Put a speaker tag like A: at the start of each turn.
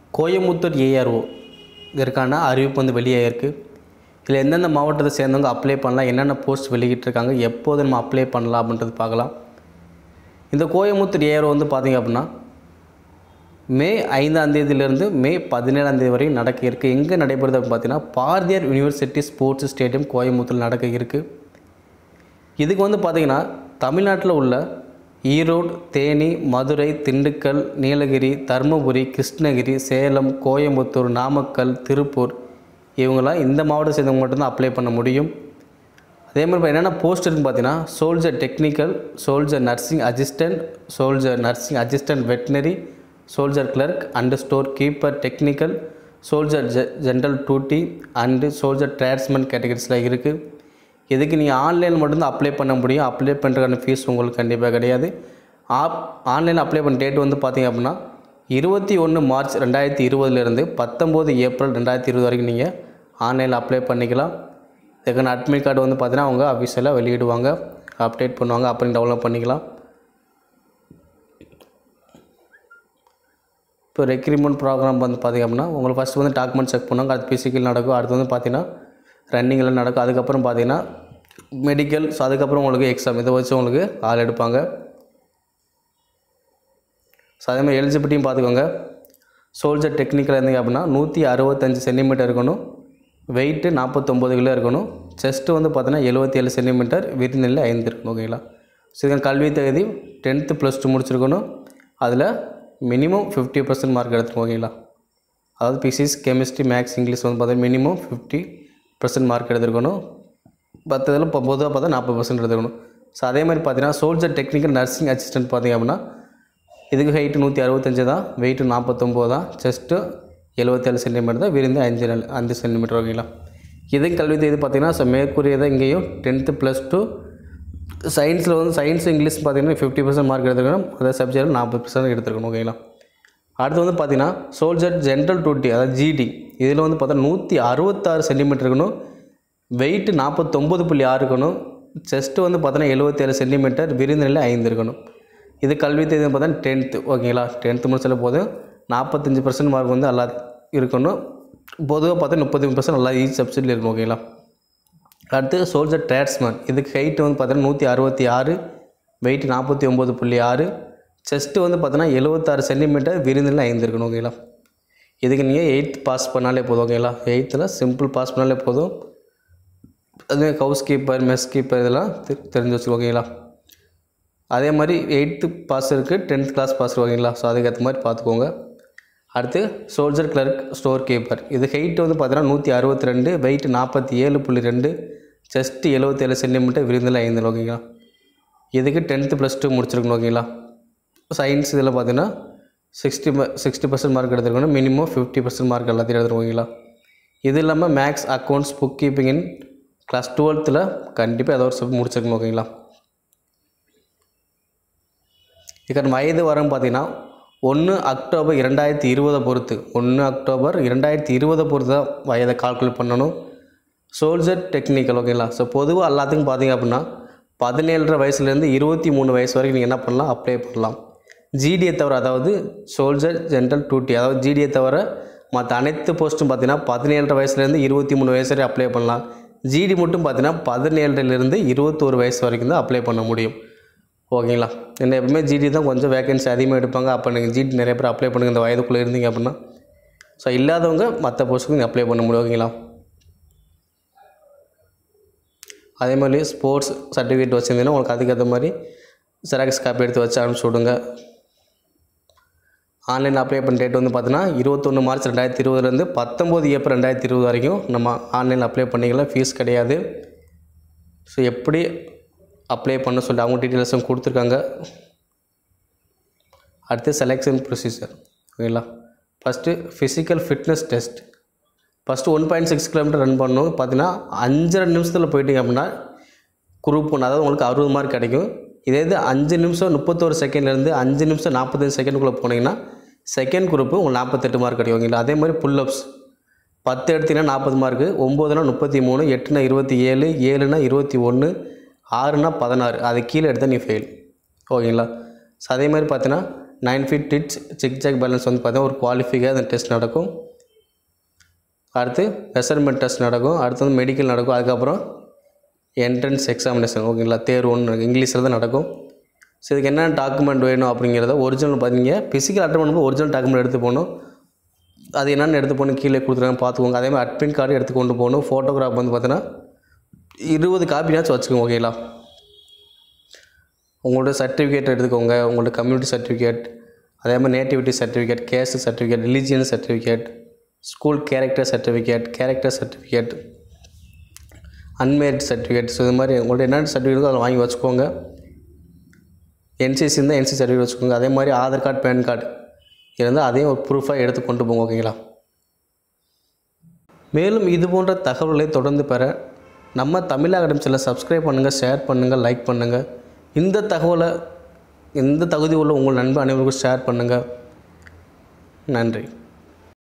A: Coimbatore ARO இதற்கான அறிவிப்பு வந்து வெளியாகிருக்கு இதில் எந்தெந்த மாவட்டத்தை சேர்ந்தவங்க அப்ளை பண்ணலாம் என்னென்ன போஸ்ட் வெளியிட்டிருக்காங்க எப்போது நம்ம அப்ளை பண்ணலாம் அப்படின்றது பார்க்கலாம் இந்த கோயமுத்தூர் ஏஆர்ஓ வந்து பார்த்திங்க அப்படின்னா மே ஐந்தாம் தேதியிலிருந்து மே பதினேழாம் தேதி வரை நடக்க இருக்குது எங்கே நடைபெறுது அப்படின்னு பார்த்தீங்கன்னா Bharathiyar university sports stadium Coimbatore நடக்க இருக்குது இதுக்கு வந்து பார்த்திங்கன்னா தமிழ்நாட்டில் உள்ள ஈரோடு தேனி மதுரை திண்டுக்கல் நீலகிரி தருமபுரி கிருஷ்ணகிரி சேலம் கோயம்புத்தூர் நாமக்கல் திருப்பூர் இவங்களாம் இந்த மாவட்டம் சேர்ந்தவங்க மட்டும்தான் அப்ளை பண்ண முடியும் அதே மாதிரி இப்போ என்னென்ன போஸ்ட் இருக்குன்னு பார்த்தீங்கன்னா soldier technical soldier nursing assistant soldier nursing assistant veterinary soldier clerk and storekeeper technical soldier ஜெ general duty and soldier tradesman கேட்டகரிஸில் இருக்குது இதுக்கு நீங்கள் ஆன்லைனில் மட்டும்தான் அப்ளை பண்ண முடியும் அப்ளை பண்ணுறதுக்கான ஃபீஸ் உங்களுக்கு கண்டிப்பாக கிடையாது ஆப் ஆன்லைனில் அப்ளை பண்ண டேட் வந்து பார்த்தீங்க அப்படின்னா இருபத்தி ஒன்று மார்ச் ரெண்டாயிரத்தி இருபதுலேருந்து பத்தொம்போது ஏப்ரல் ரெண்டாயிரத்தி இருபது வரைக்கும் நீங்கள் ஆன்லைனில் அப்ளை பண்ணிக்கலாம் இதுக்கான அட்மிட் கார்டு வந்து பார்த்தீங்கன்னா அவங்க அஃபிஷியலாக வெளியிடுவாங்க அப்டேட் பண்ணுவாங்க அப்புறம் டெவலப் பண்ணிக்கலாம் இப்போ ரெக்ரூட்மெண்ட் ப்ரோக்ராம் வந்து பார்த்திங்க அப்படின்னா உங்களுக்கு ஃபஸ்ட்டு வந்து டாக்குமெண்ட் செக் பண்ணுவாங்க அது ஃபிசிக்கல் நடக்கும் அடுத்து வந்து பார்த்தீங்கன்னா ரன்னிங்கில் நடக்கும் அதுக்கப்புறம் பார்த்தீங்கன்னா மெடிக்கல் ஸோ அதுக்கப்புறம் உங்களுக்கு எக்ஸாம் இதை வச்சு உங்களுக்கு ஆள் எடுப்பாங்க ஸோ அதே மாதிரி எலிஜிபிலிட்டியும் பார்த்துக்கோங்க சோல்ஜர் டெக்னிக்கல் இருந்தீங்க அப்படின்னா நூற்றி அறுபத்தஞ்சு சென்டிமீட்டர் இருக்கணும் வெயிட்டு நாற்பத்தொம்போது கிலோ இருக்கணும் செஸ்ட்டு வந்து பார்த்தீங்கன்னா எழுபத்தி ஏழு சென்டிமீட்டர் விருந்தில் ஐந்து இருக்கணும் ஓகேங்களா ஸோ இதுக்கான கல்வி தகுதி டென்த்து ப்ளஸ் டூ முடிச்சிருக்கணும் அதில் மினிமம் ஃபிஃப்டி பர்சன்ட் மார்க் எடுத்துருக்கோம் ஓகேங்களா அதாவது பிசிக்ஸ் கெமிஸ்ட்ரி மேக்ஸ் இங்கிலீஷ் வந்து பார்த்தீங்கன்னா மினிமம் ஃபிஃப்டி பர்சன்ட் மார்க் எடுத்துருக்கணும் மற்றதில் இப்போ பொதுவாக பார்த்தா நாற்பது பர்சன்ட் எடுத்துக்கணும் ஸோ அதே மாதிரி பார்த்தீங்கன்னா சோல்ஜர் டெக்னிக்கல் நர்சிங் அசிஸ்டன்ட் பார்த்தீங்க அப்படின்னா இதுக்கு ஹைட்டு நூற்றி அறுபத்தஞ்சு தான் வெயிட்டு நாற்பத்தொம்போது தான் செஸ்ட்டு எழுபத்தேழு சென்டிமீட்டர் தான் விருந்து அஞ்சு நாள் அஞ்சு சென்டிமீட்டர் ஓகேங்களா இதுக்கு கல்வி இது பார்த்தீங்கன்னா ஸோ மேற்கூறியதை இங்கேயும் டென்த்து ப்ளஸ் டூ சயின்ஸில் வந்து சயின்ஸ் இங்கிலீஷ் பார்த்தீங்கன்னா ஃபிஃப்டி பர்சன்ட் மார்க் எடுத்துக்கணும் அதே சப்ஜெக்டில் நாற்பது பர்சன்ட் எடுத்துருக்கணும் ஓகேங்களா அடுத்து வந்து பார்த்தீங்கன்னா சோல்ஜர் ஜென்ரல் டூட்டி அதாவது ஜிடி இதில் வந்து பார்த்தா நூற்றி அறுபத்தாறு சென்டிமீட்டர் இருக்கணும் வெயிட்டு நாற்பத்தொம்பது புள்ளி ஆறு இருக்கணும் செஸ்ட்டு வந்து பார்த்தோன்னா எழுபத்தேழு சென்டிமீட்டர் விருந்தினில் ஐந்து இருக்கணும் இது கல்வி தேதி பார்த்தா டென்த்து ஓகேங்களா டென்த்து முடிச்சாலே போதும் நாற்பத்தஞ்சு பர்சன்ட் மார்க் வந்து எல்லா இருக்கணும் பொதுவாக பார்த்தா முப்பத்தி பர்சன்ட் நல்லா ஈச் சப்ஜெக்டில் இருக்கணும் ஓகேங்களா அடுத்து சோல்ஜர் ட்ராட்ஸ்மேன் இதுக்கு ஹைட்டு வந்து பார்த்தீங்கன்னா நூற்றி அறுபத்தி ஆறு வெயிட் நாற்பத்தி ஒம்பது புள்ளி ஆறு செஸ்ட்டு வந்து பார்த்தோன்னா எழுபத்தாறு சென்டிமீட்டர் விருந்தில் ஐந்து இருக்கணும் ஓகேங்களா இதுக்கு நீங்கள் எயித் பாஸ் பண்ணாலே போதும் ஓகேங்களா எயித்தில் சிம்பிள் பாஸ் பண்ணாலே போதும் அதுவே ஹவுஸ் கீப்பர் மெஸ் கீப்பர் இதெல்லாம் தெ- தெரிஞ்சு வச்சுக்கோ ஓகேங்களா அதே மாதிரி எயித்து பாஸ் இருக்குது டென்த் கிளாஸ் பாஸ் ஓகேங்களா ஸோ அதுக்கேற்ற மாதிரி பார்த்துக்கோங்க அடுத்து சோல்ஜர் கிளர்க் ஸ்டோர் கீப்பர் இது ஹைட்டு வந்து பார்த்தீங்கன்னா நூற்றி அறுபத்தி ரெண்டு வெயிட் நாற்பத்தி ஏழு புள்ளி ரெண்டு செஸ்ட்டு எழுபத்தேழு சென்டிமீட்டர் விருந்தில் ஐந்து ஓகேங்களா இதுக்கு டென்த்து ப்ளஸ் டூ முடிச்சிருக்கணும் ஓகேங்களா சயின்ஸ் இதில் பார்த்தீங்கன்னா சிக்ஸ்டி சிக்ஸ்டி பர்சன்ட் மார்க் எடுத்துருக்கணும் மினிமம் ஃபிஃப்டி பர்சன்ட் மார்க் எல்லாத்தையும் எடுத்துருக்கோம் ஓகேங்களா இது இல்லாமல் maths accounts bookkeeping in class டுவெல்த்தில் கண்டிப்பாக ஏதோ ஒரு சப் முடிச்சிருக்கணும் ஓகேங்களா இதுக்கான வயது வரம் பார்த்தீங்கன்னா ஒன்று அக்டோபர் இரண்டாயிரத்தி இருபதை பொறுத்து ஒன்று அக்டோபர் இரண்டாயிரத்தி இருபதை பொறுத்து தான் வயதை கால்குலேட் பண்ணணும் சோல்ஜர் டெக்னிக்கல் ஓகேங்களா ஸோ பொதுவாக எல்லாத்துக்கும் பார்த்தீங்க அப்படின்னா பதினேழரை வயசுலேருந்து இருபத்தி மூணு வயசு வரைக்கும் நீங்கள் என்ன பண்ணலாம் அப்ளை பண்ணலாம் ஜிடியை தவிர அதாவது சோல்ஜர் ஜென்ரல் டூட்டி அதாவது ஜிடியை தவிர மற்ற அனைத்து போஸ்ட்டும் பார்த்தீங்கன்னா பதினேழரை வயசுலேருந்து இருபத்தி மூணு வயசு வரை அப்ளை பண்ணலாம் ஜிடி மட்டும் பார்த்தீங்கன்னா பதினேழுலேருந்து இருபத்தோரு வயசு வரைக்கும் தான் அப்ளை பண்ண முடியும் ஓகேங்களா என்ன எப்பவுமே ஜிடி தான் கொஞ்சம் வேகன்சி அதிகமாக எடுப்பாங்க அப்போ நீங்கள் ஜிடி நிறைய பேர் அப்ளை பண்ணுங்க இந்த வயதுக்குள்ளே இருந்தீங்க அப்படின்னா ஸோ இல்லாதவங்க மற்ற போஸ்ட்டுக்கு நீங்கள் அப்ளை பண்ண முடியும் ஓகேங்களா அதே மாதிரி ஸ்போர்ட்ஸ் சர்டிஃபிகேட் வச்சுருந்தீங்கன்னா உங்களுக்கு அதுக்கேற்ற மாதிரி ஜெராக்ஸ் காப்பி எடுத்து வச்சு அனுப்பிச்சி விடுங்க ஆன்லைன் அப்ளை பண்ண டேட் வந்து பார்த்தீங்கன்னா இருபத்தொன்று மார்ச் ரெண்டாயிரத்தி இருபதுலேருந்து பத்தொம்போது ஏப்ரல் ரெண்டாயிரத்தி இருபது வரைக்கும் நம்ம ஆன்லைன் அப்ளை பண்ணிக்கலாம் ஃபீஸ் கிடையாது ஸோ எப்படி அப்ளை பண்ண சொல்லி அவங்க டீட்டெயில்ஸும் கொடுத்துருக்காங்க அடுத்து செலெக்ஷன் ப்ரொசீஜர் ஓகேங்களா first physical fitness test first one point six kilometre run பண்ணணும் பார்த்தீங்கன்னா அஞ்சரை நிமிஷத்தில் போயிட்டீங்க அப்படின்னா குரூப் ஒன்று அதாவது உங்களுக்கு அறுபது மார்க் கிடைக்கும் இதே இது அஞ்சு நிமிஷம் முப்பத்தோரு செகண்ட்லேருந்து அஞ்சு நிமிஷம் நாற்பத்தஞ்சு செகண்டுக்குள்ளே போனீங்கன்னா செகண்ட் குரூப்பு உங்களுக்கு நாற்பத்தெட்டு மார்க் கிடைக்கும் ஓகேங்களா அதே மாதிரி புல்லப்ஸ் பத்து எடுத்தீங்கன்னா நாற்பது மார்க்கு ஒம்போதுனா முப்பத்தி மூணு எட்டுனா இருபத்தி ஏழு ஏழுனா இருபத்தி ஒன்று ஆறுனா பதினாறு அது கீழே எடுத்தால் நீ ஃபெயில் ஓகேங்களா ஸோ அதே மாதிரி பார்த்தீங்கன்னா nine feet ditch zigzag balance வந்து பார்த்தீங்கன்னா ஒரு குவாலிஃபிக்காக அந்த டெஸ்ட் நடக்கும் அடுத்து மெஷர்மெண்ட் டெஸ்ட் நடக்கும் அடுத்து வந்து மெடிக்கல் நடக்கும் அதுக்கப்புறம் என்ட்ரன்ஸ் எக்ஸாமினேஷன் ஓகேங்களா தேர்வு ஒன்று இங்கிலீஷில் தான் நடக்கும் ஸோ இதுக்கு என்னென்ன டாக்குமெண்ட் வேணும் அப்படிங்கிறத ஒரிஜினல் பார்த்தீங்க ஃபிசிக்கல் அட்டன் பண்ணும்போது ஒரிஜினல் டாக்குமெண்ட் எடுத்து போகணும் அது என்னென்னு எடுத்து போகணும் கீழே கொடுத்துருக்காங்க பார்த்துக்கோங்க அதே மாதிரி அட்மின் கார்டு எடுத்து கொண்டு போகணும் ஃபோட்டோகிராஃப் வந்து பார்த்தீங்கன்னா இருபது காப்பினாச்சும் வச்சுக்கோங்க ஓகேங்களா உங்களோட சர்டிஃபிகேட் எடுத்துக்கோங்க உங்களோட கம்யூனிட்டி சர்டிஃபிகேட் அதே மாதிரி nativity certificate caste certificate religion certificate school character certificate character certificate unmarried certificate so இது மாதிரி உங்கள்ட்ட என்னென்ன சர்டிஃபிகேட்டோ அதை வாங்கி வச்சுக்கோங்க என்சிசி இருந்தால் என்சி சர்டிஃபிகேட் வச்சுக்கோங்க அதே மாதிரி ஆதார் கார்டு பேன் கார்டு இருந்தால் அதையும் ஒரு ப்ரூஃபாக எடுத்து கொண்டு போங்க ஓகேங்களா மேலும் இது போன்ற தகவல்களை தொடர்ந்து பெற நம்ம தமிழ் அகாடமிஸில் சப்ஸ்கிரைப் பண்ணுங்கள் ஷேர் பண்ணுங்கள் லைக் பண்ணுங்கள் இந்த தகவலை இந்த தகுதி உள்ள உங்கள் நண்பர் அனைவருக்கும் ஷேர் பண்ணுங்கள் நன்றி